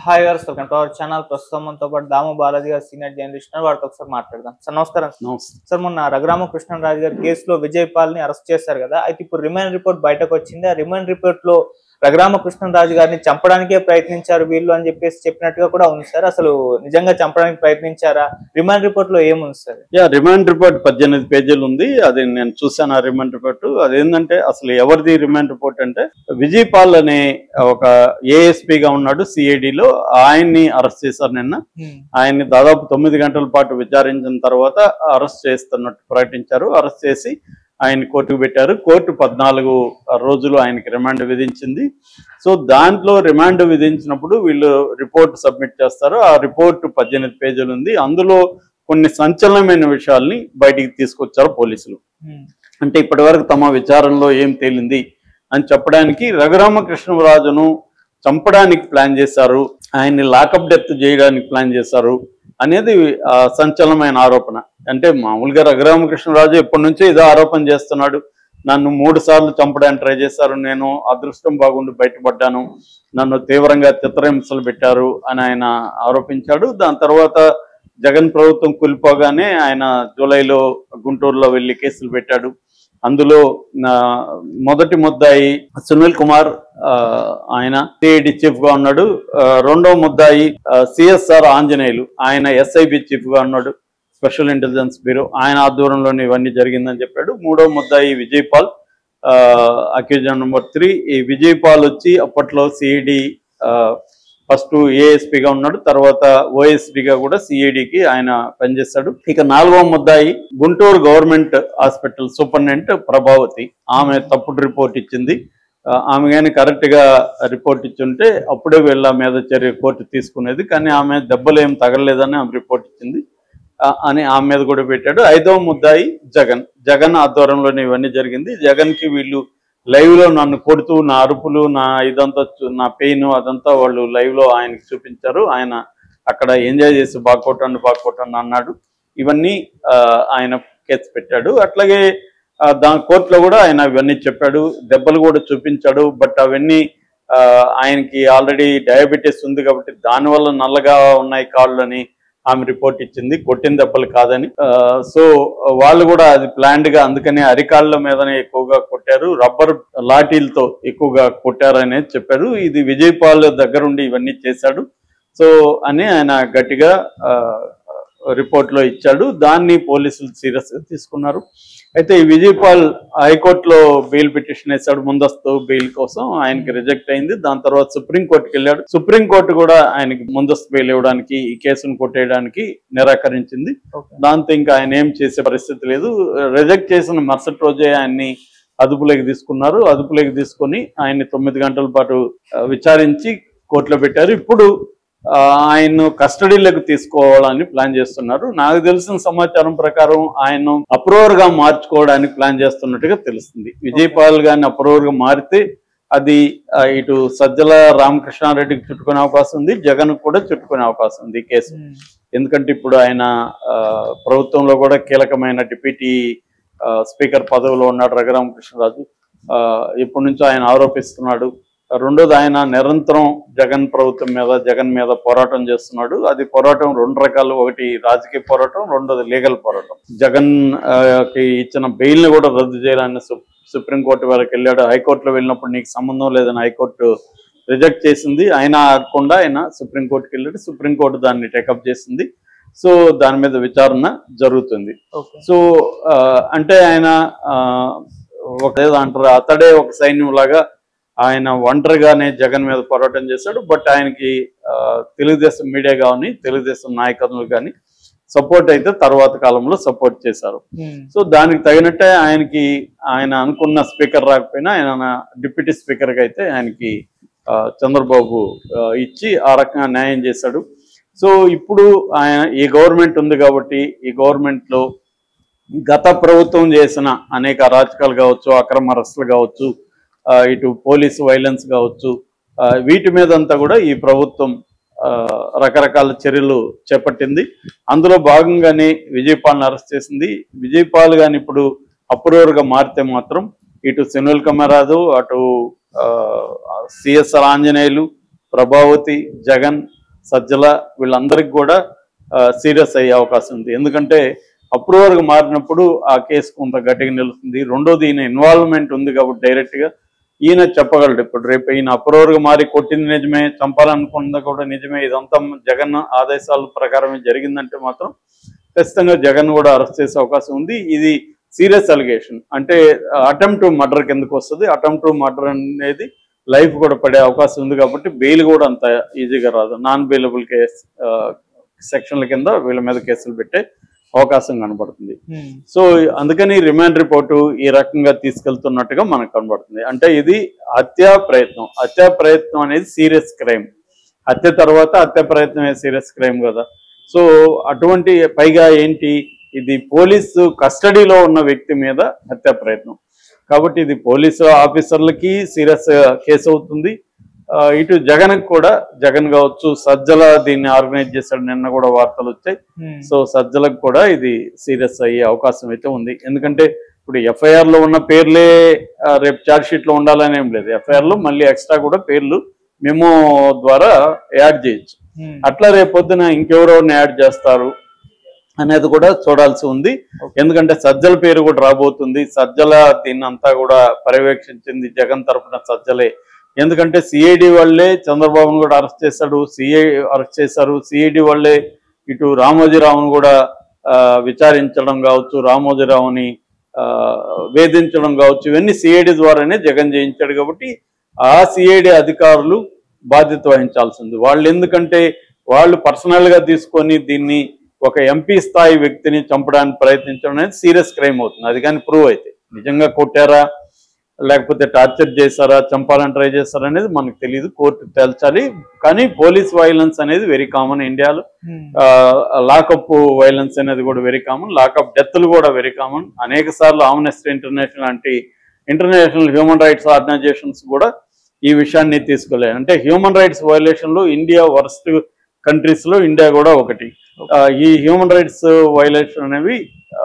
Hi గారు welcome to our channel ప్రస్తుతం మనతో పాటు దాము బాలాజీ గారు సీనియర్ జర్నలిస్ట్ ఉన్నారు. వారితో ఒకసారి మాట్లాడదాం సార్ నమస్కారం నమస్తే సార్ మొన్న రఘురామ కృష్ణరాజు గారి కేసులో విజయ్ పాల్ ని అరెస్ట్ చేశారు కదా అయితే ఇప్పుడు రిమాండ్ రిపోర్ట్ బయటకు వచ్చింది ఆ రిమాండ్ రిపోర్ట్ లో రఘురామ కృష్ణరాజు గారిని చంపడానికే ప్రయత్నించారు వీళ్ళు అని చెప్పేసి చెప్పినట్టుగా కూడా ఉంది సార్ అసలు నిజంగా చంపడానికి ప్రయత్నించారా రిమాండ్ రిపోర్ట్ లో ఏముంది సార్ యా రిమాండ్ రిపోర్ట్ పద్దెనిమిది పేజీలు ఉంది అది నేను చూశాను ఆ రిమాండ్ రిపోర్ట్ అదేంటంటే అసలు ఎవరిది రిమాండ్ రిపోర్ట్ అంటే విజయ్ పాల్ అనే ఒక ASP గా ఉన్నాడు CID లో ఆయన్ని అరెస్ట్ చేశారు నిన్న ఆయన్ని దాదాపు తొమ్మిది గంటల పాటు విచారించిన తర్వాత అరెస్ట్ చేస్తున్నట్టు ప్రకటించారు అరెస్ట్ చేసి ఆయన కోర్టుకు పెట్టారు కోర్టు పద్నాలుగు రోజులు ఆయనకి రిమాండ్ విధించింది సో దాంట్లో రిమాండ్ విధించినప్పుడు వీళ్ళు రిపోర్ట్ సబ్మిట్ చేస్తారు ఆ రిపోర్ట్ పద్దెనిమిది పేజీలు ఉంది అందులో కొన్ని సంచలనమైన విషయాల్ని బయటికి తీసుకొచ్చారు పోలీసులు అంటే ఇప్పటివరకు తమ విచారణలో ఏం తేలింది అని చెప్పడానికి రఘురామకృష్ణరాజును చంపడానికి ప్లాన్ చేశారు ఆయన్ని లాకప్ డెత్ చేయడానికి ప్లాన్ చేశారు అనేది ఆ, సంచలనమైన ఆరోపణ అంటే మామూలుగా రఘురామకృష్ణరాజు ఎప్పటి నుంచో ఇదో ఆరోపణ చేస్తున్నాడు నన్ను మూడు సార్లు చంపడానికి ట్రై చేశారు నేను అదృష్టం బాగుండి బయటపడ్డాను నన్ను తీవ్రంగా చిత్రహింసలు పెట్టారు అని ఆయన ఆరోపించాడు దాని తర్వాత జగన్ ప్రభుత్వం కూలిపోగానే ఆయన జూలైలో గుంటూరులో వెళ్ళి కేసులు పెట్టాడు అందులో నా మొదటి ముద్దాయి సునీల్ కుమార్ ఆ, ఆయన సిఐడి చీఫ్ గా ఉన్నాడు ఆ, రెండో ముద్దాయి సిఎస్ఆర్ ఆంజనేయులు ఆయన ఎస్ఐబి చీఫ్ గా ఉన్నాడు స్పెషల్ ఇంటెలిజెన్స్ బ్యూరో ఆయన ఆధ్వర్యంలోనే ఇవన్నీ జరిగిందని చెప్పాడు మూడో ముద్దాయి Vijay Paul accused number three ఈ విజయ్ పాల్ వచ్చి అప్పట్లో సిఐడి ఫస్ట్ ఏఎస్పీగా ఉన్నాడు తర్వాత ఓఎస్డిగా కూడా సిఐడికి ఆయన పనిచేస్తాడు ఇక నాలుగో ముద్దాయి Guntur government hospital superintendent Prabhavathi ఆమె తప్పుడు రిపోర్ట్ ఇచ్చింది ఆ, ఆమె కానీ కరెక్ట్ గా రిపోర్ట్ ఇచ్చుంటే అప్పుడే వీళ్ళ మీద చర్య కోర్టు తీసుకునేది కానీ ఆమె దెబ్బలు ఏం తగలలేదని ఆమె రిపోర్ట్ ఇచ్చింది ఆ, అని ఆమె మీద కూడా పెట్టాడు ఐదవ ముద్దాయి జగన్ జగన్ ఆధ్వర్యంలోనే ఇవన్నీ జరిగింది జగన్ కి వీళ్ళు లైవ్ లో నన్ను కొడుతూ నా అరుపులు నా ఇదంతా చూ- నా పెయిన్ అదంతా వాళ్ళు లైవ్ లో ఆయనకి చూపించారు ఆయన అక్కడ ఎంజాయ్ చేసి బాగా కొట్టండి బాగా కొట్టండి అన్నాడు ఇవన్నీ ఆ, ఆయన కేసు పెట్టాడు అట్లాగే ఆ, దాని కోర్టులో కూడా ఆయన ఇవన్నీ చెప్పాడు దెబ్బలు కూడా చూపించాడు బట్ అవన్నీ ఆ, ఆయనకి ఆల్రెడీ డయాబెటీస్ ఉంది కాబట్టి దానివల్ల నల్లగా ఉన్నాయి కాళ్ళు అని ఆమె రిపోర్ట్ ఇచ్చింది కొట్టిన దెబ్బలు కాదని ఆ, సో వాళ్ళు కూడా అది ప్లాన్డ్ గా అందుకని అరికాళ్ళ మీదనే ఎక్కువగా కొట్టారు రబ్బర్ లాఠీలతో ఎక్కువగా కొట్టారు అనేది చెప్పారు ఇది విజయ్ పాల్ దగ్గరుండి ఇవన్నీ చేశాడు సో అని ఆయన గట్టిగా రిపోర్ట్ లో ఇచ్చాడు దాన్ని పోలీసులు సీరియస్ గా తీసుకున్నారు అయితే ఈ విజయ్ పాల్ హైకోర్టులో బెయిల్ పిటిషన్ వేశాడు ముందస్తు బెయిల్ కోసం ఆయనకి రిజెక్ట్ అయింది దాని తర్వాత సుప్రీం కోర్టుకి వెళ్ళాడు సుప్రీం కోర్టు కూడా ఆయనకి ముందస్తు బెయిల్ ఇవ్వడానికి ఈ కేసును కొట్టేయడానికి నిరాకరించింది ఓకే దాంతో ఇంకా ఆయన ఏం చేసే పరిస్థితి లేదు రిజెక్ట్ చేసిన మరుసటి రోజే ఆయన్ని అదుపులోకి తీసుకున్నారు అదుపులోకి తీసుకొని ఆయన్ని తొమ్మిది గంటల పాటు ఆ, విచారించి కోర్టులో పెట్టారు ఇప్పుడు ఆ, ఆయన్ను కస్టడీలోకి తీసుకోవాలని ప్లాన్ చేస్తున్నారు నాకు తెలిసిన సమాచారం ప్రకారం ఆయన్ను అప్రూవర్ గా మార్చుకోవడానికి ప్లాన్ చేస్తున్నట్టుగా తెలుస్తుంది విజయ్ పాల్ గారిని అప్రూవర్ గా మారితే అది ఆ, ఇటు సజ్జల రామకృష్ణారెడ్డికి చుట్టుకునే అవకాశం ఉంది జగన్ కూడా చుట్టుకునే అవకాశం ఉంది ఈ కేసు ఎందుకంటే ఇప్పుడు ఆయన ఆ, ప్రభుత్వంలో కూడా కీలకమైన డిప్యూటీ ఆ, స్పీకర్ పదవిలో ఉన్నాడు రఘురామకృష్ణరాజు ఆ, ఇప్పటి నుంచో ఆయన ఆరోపిస్తున్నాడు రెండోది ఆయన నిరంతరం జగన్ ప్రభుత్వం మీద జగన్ మీద పోరాటం చేస్తున్నాడు అది పోరాటం రెండు రకాలు ఒకటి రాజకీయ పోరాటం రెండోది లీగల్ పోరాటం జగన్ ఆ, కి ఇచ్చిన బెయిల్ ని కూడా రద్దు చేయాలని సు- సుప్రీంకోర్టు వరకు వెళ్ళాడు హైకోర్టులో వెళ్ళినప్పుడు నీకు సంబంధం లేదని హైకోర్టు రిజెక్ట్ చేసింది ఆయన ఆగకుండా ఆయన సుప్రీంకోర్టుకి వెళ్ళాడు సుప్రీంకోర్టు దాన్ని టేకప్ చేసింది సో దాని మీద విచారణ జరుగుతుంది ఓకే సో ఆ, అంటే ఆయన ఆ, ఒక ఏదో అంటారు అతడే ఒక సైన్యం లాగా ఆయన ఒంటరిగానే జగన్ మీద పోరాటం చేశాడు బట్ ఆయనకి ఆ, తెలుగుదేశం మీడియా కానీ తెలుగుదేశం నాయకత్వం కానీ సపోర్ట్ అయితే తర్వాత కాలంలో సపోర్ట్ చేశారు సో దానికి తగినట్టే ఆయనకి ఆయన అనుకున్న స్పీకర్ రాకపోయినా ఆయన డిప్యూటీ స్పీకర్గా అయితే ఆయనకి ఆ, చంద్రబాబు ఆ, ఇచ్చి ఆ రకంగా న్యాయం చేశాడు సో ఇప్పుడు ఆయన ఈ గవర్నమెంట్ ఉంది కాబట్టి ఈ గవర్నమెంట్ లో గత ప్రభుత్వం చేసిన అనేక అరాచకాలు కావచ్చు అక్రమ అరెస్టులు కావచ్చు ఆ, ఇటు పోలీసు వైలెన్స్ కావచ్చు ఆ, వీటి మీద అంతా కూడా ఈ ప్రభుత్వం ఆ, రకరకాల చర్యలు చేపట్టింది అందులో భాగంగానే విజయపాల్ని అరెస్ట్ చేసింది విజయపాల్ గాని ఇప్పుడు అప్రూవర్ గా మారితే మాత్రం ఇటు సునీల్ కమరాజు అటు సిఎస్ఆర్ ఆంజనేయులు ప్రభావతి జగన్ సజ్జల వీళ్ళందరికీ కూడా సీరియస్ అయ్యే అవకాశం ఉంది ఎందుకంటే అప్రూవర్గా మారినప్పుడు ఆ కేసు కొంత గట్టిగా నిలుస్తుంది రెండోది ఈయన ఇన్వాల్వ్మెంట్ ఉంది కాబట్టి డైరెక్ట్గా ఈయన చెప్పగలడు ఇప్పుడు రేపు ఈయన అప్రూవర్గా మారి కొట్టింది నిజమే చంపాలనుకున్నది కూడా నిజమే ఇదంతా జగన్ ఆదేశాల ప్రకారమే జరిగిందంటే మాత్రం ఖచ్చితంగా జగన్ కూడా అరెస్ట్ చేసే అవకాశం ఉంది ఇది సీరియస్ అలిగేషన్ అంటే అటెంప్ట్ టు మర్డర్ కిందకు వస్తుంది అటెంప్ట్ టు మర్డర్ అనేది లైఫ్ కూడా పడే అవకాశం ఉంది కాబట్టి బెయిల్ కూడా అంత ఈజీగా రాదు నాన్ బెయిలబుల్ కేస్ సెక్షన్ల కింద వీళ్ళ మీద కేసులు పెట్టే అవకాశం కనబడుతుంది ఉమ్, సో అందుకని రిమాండ్ రిపోర్టు ఈ రకంగా తీసుకెళ్తున్నట్టుగా మనకు కనబడుతుంది అంటే ఇది హత్యా ప్రయత్నం హత్యా ప్రయత్నం అనేది సీరియస్ క్రైమ్ హత్య తర్వాత హత్య ప్రయత్నమే సీరియస్ క్రైమ్ కదా సో అటువంటి పైగా ఏంటి ఇది పోలీసు కస్టడీలో ఉన్న వ్యక్తి మీద హత్యా ప్రయత్నం కాబట్టి ఇది పోలీసు ఆఫీసర్లకి సీరియస్ కేసు అవుతుంది ఆ, ఇటు జగన్ కూడా జగన్ కావచ్చు సజ్జల దీన్ని ఆర్గనైజ్ చేశాడు నిన్న కూడా వార్తలు వచ్చాయి ఉమ్, సో సజ్జలకు కూడా ఇది సీరియస్ అయ్యే అవకాశం అయితే ఉంది ఎందుకంటే ఇప్పుడు ఎఫ్ఐఆర్ లో ఉన్న పేర్లే ఆ, రేపు ఛార్జ్ షీట్ లో ఉండాలని ఏం లేదు ఎఫ్ఐఆర్ లో మళ్ళీ ఎక్స్ట్రా కూడా పేర్లు మెమో ద్వారా యాడ్ చేయొచ్చు ఉమ్, అట్లా రేపు పొద్దున ఇంకెవరెవరిని యాడ్ చేస్తారు అనేది కూడా చూడాల్సి ఉంది ఎందుకంటే సజ్జల పేరు కూడా రాబోతుంది సజ్జల దీన్ని అంతా కూడా పర్యవేక్షించింది జగన్ తరపున సజ్జలే ఎందుకంటే సిఐడి వాళ్ళే చంద్రబాబును కూడా అరెస్ట్ చేశాడు సిఐ అరెస్ట్ చేశారు సిఐడి వాళ్ళే ఇటు రామోజీరావును కూడా ఆ, విచారించడం కావచ్చు రామోజీరావుని ఆ, వేధించడం కావచ్చు ఇవన్నీ సిఐడి ద్వారానే జగన్ చేయించాడు కాబట్టి ఆ సిఐడి అధికారులు బాధ్యత వహించాల్సింది వాళ్ళు ఎందుకంటే వాళ్ళు పర్సనల్ గా తీసుకొని దీన్ని ఒక ఎంపీ స్థాయి వ్యక్తిని చంపడానికి ప్రయత్నించడం అనేది సీరియస్ క్రైమ్ అవుతుంది అది కానీ ప్రూవ్ అయితే నిజంగా కొట్టారా లేకపోతే టార్చర్ చేశారా చంపాలని ట్రై చేశారా అనేది మనకు తెలియదు కోర్టు తేల్చాలి కానీ పోలీస్ వైలెన్స్ అనేది వెరీ కామన్ ఇండియాలో ఉమ్, లాకప్ వైలెన్స్ అనేది కూడా వెరీ కామన్ లాకప్ డెత్లు కూడా వెరీ కామన్ అనేక సార్లు ఆమ్నెస్టీ ఇంటర్నేషనల్ లాంటి ఇంటర్నేషనల్ హ్యూమన్ రైట్స్ ఆర్గనైజేషన్స్ కూడా ఈ విషయాన్ని తీసుకోలేదు అంటే హ్యూమన్ రైట్స్ వైలేషన్ లో ఇండియా వర్స్ట్ కంట్రీస్ లో ఇండియా కూడా ఒకటి ఆ, ఈ హ్యూమన్ రైట్స్ వైలేషన్ అనేవి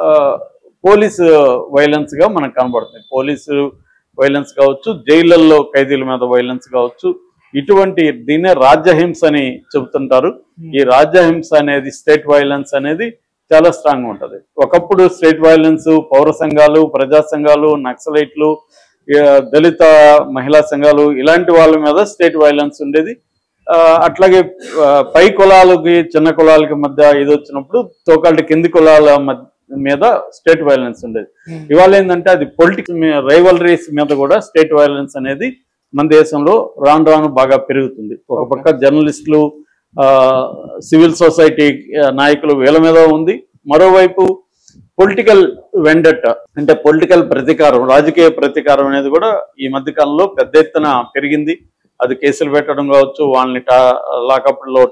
పోలీస్ వైలెన్స్ గా మనకు కనబడుతుంది పోలీసు వైలెన్స్ కావచ్చు జైళ్ళల్లో ఖైదీల మీద వైలెన్స్ కావచ్చు ఇటువంటి దీన్నే రాజ్యహింస అని చెబుతుంటారు ఈ రాజ్యహింస అనేది స్టేట్ వైలెన్స్ అనేది చాలా స్ట్రాంగ్ ఉంటది ఒకప్పుడు స్టేట్ వైలెన్స్ పౌర సంఘాలు ప్రజా సంఘాలు నక్సలైట్లు ఆ, దళిత మహిళా సంఘాలు ఇలాంటి వాళ్ళ మీద స్టేట్ వైలెన్స్ ఉండేది ఆ, అట్లాగే ఆ, పై కులాలకి చిన్న కులాలకి మధ్య ఇది వచ్చినప్పుడు తోకాళ్ళ కింది కులాల మధ్య మీద స్టేట్ వైలెన్స్ ఉండేది ఉమ్, ఇవాళ ఏంటంటే అది పొలిటిక్స్ రైవలరీస్ మీద కూడా స్టేట్ వైలెన్స్ అనేది మన దేశంలో రాను రాను బాగా పెరుగుతుంది ఒక Okay. పక్క జర్నలిస్టులు ఆ, సివిల్ సొసైటీ ఆ, నాయకులు వీళ్ళ మీద ఉంది మరోవైపు పొలిటికల్ వెండట్ అంటే పొలిటికల్ ప్రతీకారం రాజకీయ ప్రతీకారం అనేది కూడా ఈ మధ్య కాలంలో పెద్ద ఎత్తున పెరిగింది అది కేసులు పెట్టడం కావచ్చు వాళ్ళని లాకప్లో